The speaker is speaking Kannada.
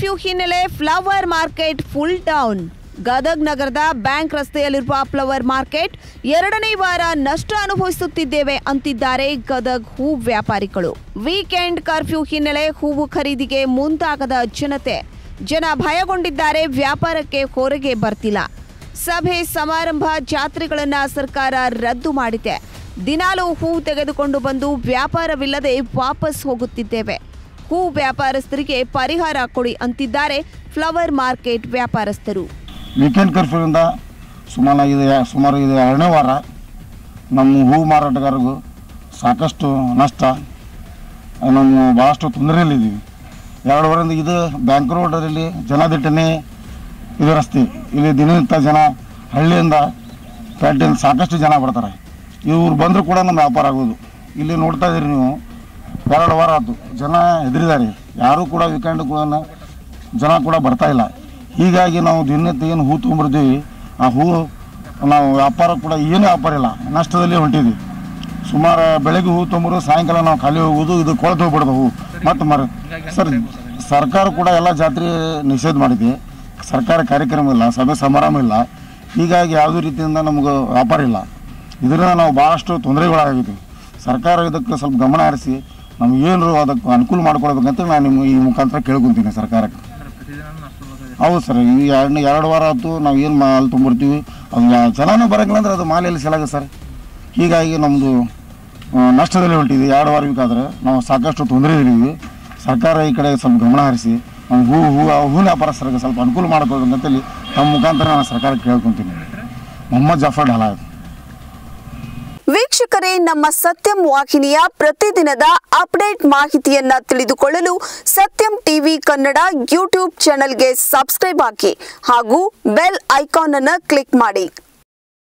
ಕರ್ಫ್ಯೂ ಹಿನ್ನೆಲೆ flower market full down Gadag ನಗರದ ಬ್ಯಾಂಕ್ ರಸ್ತೆಯಲ್ಲಿರುವ ಫ್ಲವರ್ ಮಾರ್ಕೆಟ್ ಎರಡನೇ ವಾರ ನಷ್ಟ ಅನುಭವಿಸುತ್ತಿದ್ದೇವೆ ಅಂತಿದ್ದಾರೆ ಗದಗ್ ಹೂ ವ್ಯಾಪಾರಿಗಳು ವೀಕೆಂಡ್ ಕರ್ಫ್ಯೂ ಹಿನ್ನೆಲೆ ಹೂವು ಖರೀದಿಗೆ ಮುಂದಾಗದ ಜನತೆ ಜನ ಭಯಗೊಂಡಿದ್ದಾರೆ ವ್ಯಾಪಾರಕ್ಕೆ ಹೊರಗೆ ಬರ್ತಿಲ್ಲ ಸಭೆ ಸಮಾರಂಭ ಜಾತ್ರೆಗಳನ್ನ ಸರ್ಕಾರ ರದ್ದು ಮಾಡಿದೆ ದಿನಾಲೂ ಹೂ ತೆಗೆದುಕೊಂಡು ಬಂದು ವ್ಯಾಪಾರವಿಲ್ಲದೆ ವಾಪಸ್ ಹೋಗುತ್ತಿದ್ದೇವೆ ಹೂ ವ್ಯಾಪಾರಸ್ಥರಿಗೆ ಪರಿಹಾರ ಕೊಡಿ ಅಂತಿದ್ದಾರೆ ಫ್ಲವರ್ ಮಾರ್ಕೆಟ್ ವ್ಯಾಪಾರಸ್ಥರು ವೀಕೆಂಡ್ ಕರ್ಫ್ಯೂವಿಂದ ಸುಮಾರು ಇದು ಸುಮಾರು ಇದು ಎರಡನೇ ವಾರ ನಮ್ಮ ಹೂ ಮಾರಾಟಗಾರರಿಗೂ ಸಾಕಷ್ಟು ನಷ್ಟ ನಮ್ಮ ಭಾಳಷ್ಟು ತೊಂದರೆಯಲ್ಲಿದ್ದೀವಿ ಎರಡು ವಾರದಿಂದ ಇದು ಬ್ಯಾಂಕ್ ರೋಡಲ್ಲಿ ಜನದಟ್ಟಣೆ ಇದು ರಸ್ತೆ ಇಲ್ಲಿ ದಿನನಿತ್ಯ ಜನ ಹಳ್ಳಿಯಿಂದ ಪೇಟೆಯಿಂದ ಸಾಕಷ್ಟು ಜನ ಬರ್ತಾರೆ ಇವ್ರು ಬಂದರೂ ಕೂಡ ನಮ್ಮ ವ್ಯಾಪಾರ ಆಗೋದು ಇಲ್ಲಿ ನೋಡ್ತಾ ಇದ್ದೀರಿ ನೀವು ಎರಡು ವಾರ ಆಯ್ತು ಜನ ಹೆದರಿದ್ದಾರೆ ಯಾರೂ ಕೂಡ ವೀಕೆಂಡ್ ಕೂಡ ಜನ ಕೂಡ ಬರ್ತಾ ಇಲ್ಲ ಹೀಗಾಗಿ ನಾವು ದಿನನಿತ್ಯ ಏನು ಹೂ ತೊಗೊಂಬರ್ತೀವಿ ಆ ಹೂ ನಾವು ವ್ಯಾಪಾರ ಕೂಡ ಏನು ವ್ಯಾಪಾರ ಇಲ್ಲ ನಷ್ಟದಲ್ಲಿ ಹೊಂಟಿದ್ವಿ ಸುಮಾರು ಬೆಳಗ್ಗೆ ಹೂ ತೊಗೊಂಬರು ಸಾಯಂಕಾಲ ನಾವು ಖಾಲಿ ಹೋಗೋದು ಇದು ಕೊಳತು ಹೋಗ್ಬಿಡ್ದು ಹೂ ಮತ್ತು ಮರ ಸರ್ ಸರ್ಕಾರ ಕೂಡ ಎಲ್ಲ ಜಾತ್ರೆ ನಿಷೇಧ ಮಾಡಿದೆ ಸರ್ಕಾರ ಕಾರ್ಯಕ್ರಮ ಇಲ್ಲ ಸಭೆ ಸಮಾರಂಭ ಇಲ್ಲ ಹೀಗಾಗಿ ಯಾವುದೇ ರೀತಿಯಿಂದ ನಮಗೆ ವ್ಯಾಪಾರ ಇಲ್ಲ ಇದರಿಂದ ನಾವು ಭಾಳಷ್ಟು ತೊಂದರೆಗಳಾಗಿದ್ದೀವಿ ಸರ್ಕಾರ ಇದಕ್ಕೆ ಸ್ವಲ್ಪ ಗಮನ ಹರಿಸಿ ನಮ್ಗೆ ಏನು ಅದಕ್ಕೆ ಅನುಕೂಲ ಮಾಡ್ಕೊಡ್ಬೇಕಂತ ನಾನು ನಿಮ್ಮ ಈ ಮುಖಾಂತರ ಕೇಳ್ಕೊತೀನಿ ಸರ್ಕಾರಕ್ಕೆ ಹೌದು ಸರ್ ಈ ಎರಡು ಎರಡು ವಾರ ಆಯ್ತು ನಾವು ಏನು ಮಾಲ್ ತೊಗೊಂಬರ್ತೀವಿ ಅದು ಯಾ- ಜನನೂ ಬರೋಂಗಿಲ್ಲ ಅಂದ್ರೆ ಅದು ಮಾಲ್ ಎಲ್ಲಿ ಸೆಲಾಗ ಸರ್ ಹೀಗಾಗಿ ನಮ್ಮದು ನಷ್ಟದಲ್ಲಿ ಹೊಂಟಿದೆ ಎರಡು ವಾರ ಬೇಕಾದ್ರೆ ನಾವು ಸಾಕಷ್ಟು ತೊಂದರೆ ಇದ್ದೀವಿ ಸರ್ಕಾರ ಈ ಕಡೆ ಸ್ವಲ್ಪ ಗಮನ ಹರಿಸಿ ನಮ್ಮ ಹೂ ಹೂ ಹೂವಿನ ವ್ಯಾಪಾರಸ್ಥರಿಗೆ ಸ್ವಲ್ಪ ಅನುಕೂಲ ಮಾಡ್ಕೊಳ್ಬೇಕಂತೇಳಿ ತಮ್ಮ ಮುಖಾಂತರ ನಾನು ಸರ್ಕಾರಕ್ಕೆ ಕೇಳ್ಕೊತೀನಿ ಮೊಹಮ್ಮದ್ ಜಾಫರ್ ಢಲಾಯತ್ ವೀಕ್ಷಕರೇ ನಮ್ಮ ಸತ್ಯಂ ವಾಹಿನಿಯ ಪ್ರತಿದಿನದ ಅಪ್ಡೇಟ್ ಮಾಹಿತಿಯನ್ನ ತಿಳಿದುಕೊಳ್ಳಲು ಸತ್ಯಂ ಟಿವಿ ಕನ್ನಡ ಯೂಟ್ಯೂಬ್ ಚಾನೆಲ್ಗೆ ಸಬ್ಸ್ಕ್ರೈಬ್ ಹಾಕಿ ಹಾಗೂ ಬೆಲ್ ಐಕಾನ್ ಅನ್ನು ಕ್ಲಿಕ್ ಮಾಡಿ